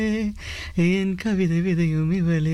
என் கவிதை விதையும் இவளே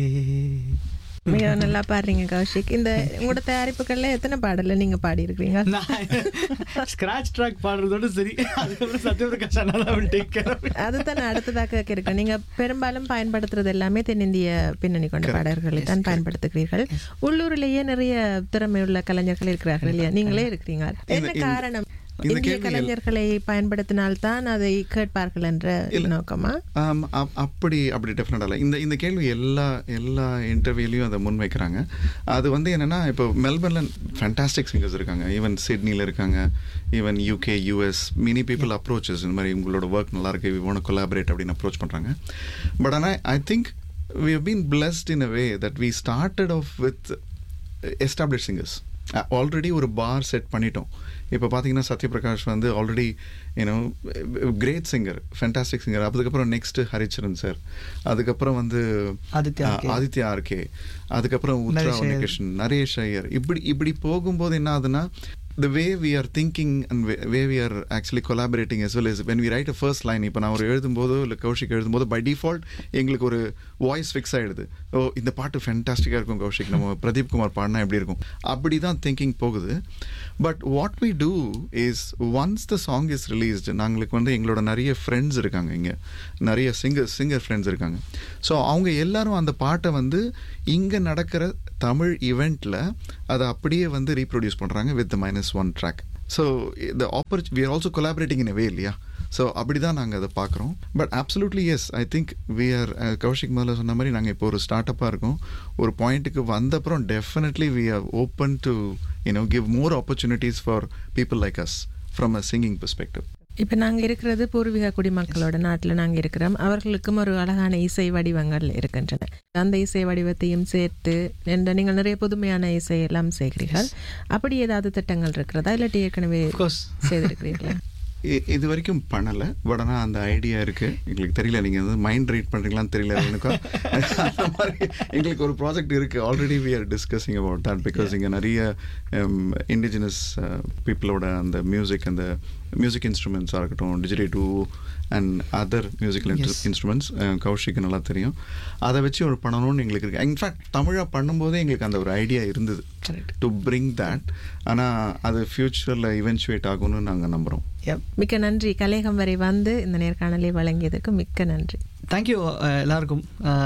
மிக நல்லா பாடுறீங்க கௌஷிக் இந்த உங்களோட தயாரிப்புகள்ல எத்தனை பாடல நீங்க பாடி இருக்கிறீங்க நான் ஸ்கிராச் ட்ராக் பாடுறதோட சரி அதுக்கப்புறம் சத்யபிரகாஷ் அண்ணா தான் டேக் கேர் அதுதான் நான் அடுத்ததாக கேட்க இருக்கேன் நீங்க பெரும்பாலும் பயன்படுத்துறது எல்லாமே தென்னிந்திய பின்னணி கொண்ட பாடல்களை தான் பயன்படுத்துகிறீர்கள் உள்ளூரிலேயே நிறைய திறமையுள்ள கலைஞர்கள் இருக்கிறார்கள் இல்லையா நீங்களே இருக்கிறீங்க என்ன காரணம் இந்த இந்திய கேள்வி கலைஞர்களை பயன்படுத்தினால்தான் அதை கேட்பார்கள் என்ற நோக்கமா ஆம், அப்- அப்படி அப்படி டெஃபினட்டாக இல்லை இந்த இந்த கேள்வி எல்லா எல்லா இன்டர்வியூலையும் அதை முன்வைக்கிறாங்க அது வந்து என்னென்னா இப்போ மெல்பர்னில் ஃபேண்டாஸ்டிக் சிங்கர்ஸ் இருக்காங்க ஈவன் சிட்னியில் இருக்காங்க even UK US many people approaches இந்த மாதிரி உங்களோட ஒர்க் நல்லா இருக்கு வி வாண்ட் கொலாபரேட் அப்படின்னு அப்ரோச் பண்ணுறாங்க பட் ஆனால் I think we have been blessed in a way that we started off with establish singers already ஒரு பார் செட் பண்ணிட்டோம் இப்போ பார்த்தீங்கன்னா சத்யபிரகாஷ் வந்து already you know great singer fantastic singer அதுக்கப்புறம் நெக்ஸ்ட் ஹரிச்சரன் சார் அதுக்கப்புறம் வந்து ஆதித்யா ஆ, RK. ஆதித்யா ஆர்கே அதுக்கப்புறம் உத்ரா நரேஷ் ஐயர். உன்னிகிருஷ்ணன் நரேஷ் ஐயர் இப்படி இப்படி போகும்போது என்ன ஆகுதுன்னா the way we are thinking and way way we are actually collaborating as well as when we write a first line இப்போ நான் ஒரு எழுதும்போதோ இல்லை கௌஷிக் எழுதும்போது பை டிஃபால்ட் எங்களுக்கு ஒரு வாய்ஸ் ஃபிக்ஸ் ஆகிடுது ஓ இந்த பாட்டு ஃபென்டாஸ்டிக்காக இருக்கும் கௌஷிக் நம்ம பிரதீப் குமார் பாடினா எப்படி இருக்கும் அப்படி தான் திங்கிங் போகுது but what we do is once the song is released நாங்களுக்கு வந்து எங்களோட நிறைய ஃப்ரெண்ட்ஸ் இருக்காங்க இங்கே நிறைய சிங்கர் சிங்கர் ஃப்ரெண்ட்ஸ் இருக்காங்க ஸோ அவங்க எல்லாரும் அந்த பாட்டை வந்து இங்கே நடக்கிற தமிழ் ஈவெண்ட்டில் அதை அப்படியே வந்து ரீப்ரொடியூஸ் பண்ணுறாங்க with minus one track so the approach we are also collaborating in way இல்லையா ஸோ அப்படி தான் நாங்கள் அதை பார்க்குறோம் but absolutely yes I think we are Kaushik முதல்ல சொன்ன மாதிரி நாங்கள் இப்போ ஒரு ஸ்டார்ட் அப்பாக இருக்கோம் ஒரு பாயிண்ட்டுக்கு வந்தப்புறம் definitely we are open to you know give more opportunities for people like us from a singing perspective இப்ப நாங்க இருக்கிறது பூர்வீக குடிமக்களோட நாட்டுல நாங்க இருக்கிறோம் அவர்களுக்கும் ஒரு அழகான இசை வடிவங்கள் இருக்கின்றன அந்த இசை வடிவத்தையும் சேர்த்து என்ற நீங்கள் நிறைய புதுமையான இசை எல்லாம் செய்கிறீர்கள் அப்படி ஏதாவது திட்டங்கள் இருக்கிறதா இல்லாட்டி ஏற்கனவே கோர்ஸ் செய்திருக்கிறீர்களா இ- இது வரைக்கும் பண்ணலை பட் ஆனால் அந்த ஐடியா இருக்குது எங்களுக்கு தெரியல நீங்கள் வந்து மைண்ட் ரீட் பண்ணுறீங்களான்னு தெரியல எனக்கும் அந்த மாதிரி எங்களுக்கு ஒரு ப்ராஜெக்ட் இருக்குது already we are discussing about that because இங்கே நிறைய இண்டிஜினஸ் பீப்புளோட அந்த மியூசிக் அந்த மியூசிக் இன்ஸ்ட்ருமெண்ட்ஸாக இருக்கட்டும் digital too and other musical instruments கௌஷிக்கு நல்லா தெரியும் அதை வச்சு ஒரு பண்ணணும்னு எங்களுக்கு இருக்குது இன்ஃபேக்ட் தமிழாக பண்ணும்போதே எங்களுக்கு அந்த ஒரு ஐடியா இருந்தது டு பிரிங் தட் ஆனால் அது ஃப்யூச்சரில் இவென்ச்சுவேட் ஆகும்னு நாங்கள் நம்புகிறோம் மிக்க நன்றி கலையகம் வரை வந்து இந்த நேர்காணலை வழங்கியதுக்கு மிக்க நன்றி தேங்க்யூ எல்லாருக்கும்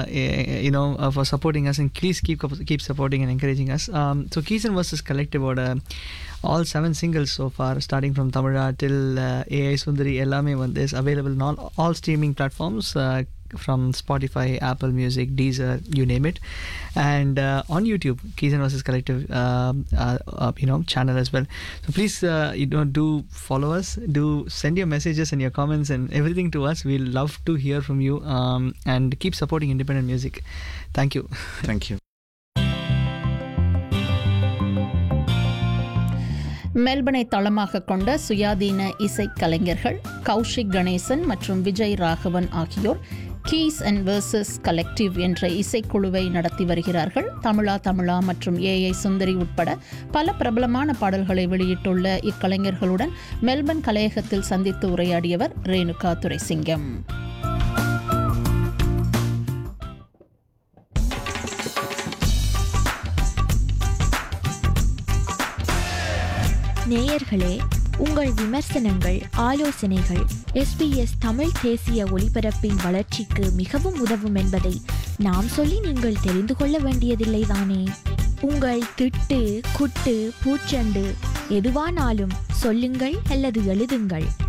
you know for supporting us and please keep keep supporting and encouraging us so Keeshan versus கலெக்டிவோட all seven singles so far starting from Tamizha till AI Sundari எல்லாமே வந்து is available all all streaming platforms from Spotify, Apple Music, Deezer, you name it, and uh, on YouTube, Keys and Versus Collective, um, uh, uh, you know, channel as well. So please, uh, you know, do follow us, do send your messages and your comments and everything to us. We'll love to hear from you, um, and keep supporting independent music. Thank you. Thank you மெல்பனை தளமாக கொண்ட சுயாதீன இசை கலைஞர்கள் கௌஷிக் கணேசன் மற்றும் விஜய் ராகவன் ஆகியோர் keys and versus collective என்ற இசைக்குழுவை நடத்தி வருகிறார்கள் தமிழா தமிழா மற்றும் ஏஐ சுந்தரி உட்பட பல பிரபலமான பாடல்களை வெளியிட்டுள்ள இக்கலைஞர்களுடன் மெல்பர்ன் கலையகத்தில் சந்தித்து உரையாடியவர் ரேணுகா துரைசிங்கம் நேயர்களே உங்கள் விமர்சனங்கள் ஆலோசனைகள் எஸ்பிஎஸ் தமிழ் தேசிய ஒலிபரப்பின் வளர்ச்சிக்கு மிகவும் உதவும் என்பதை நாம் சொல்லி நீங்கள் தெரிந்து கொள்ள வேண்டியதில்லை தானே உங்கள் திட்டு குட்டு பூச்சண்டு எதுவானாலும் சொல்லுங்கள் அல்லது எழுதுங்கள்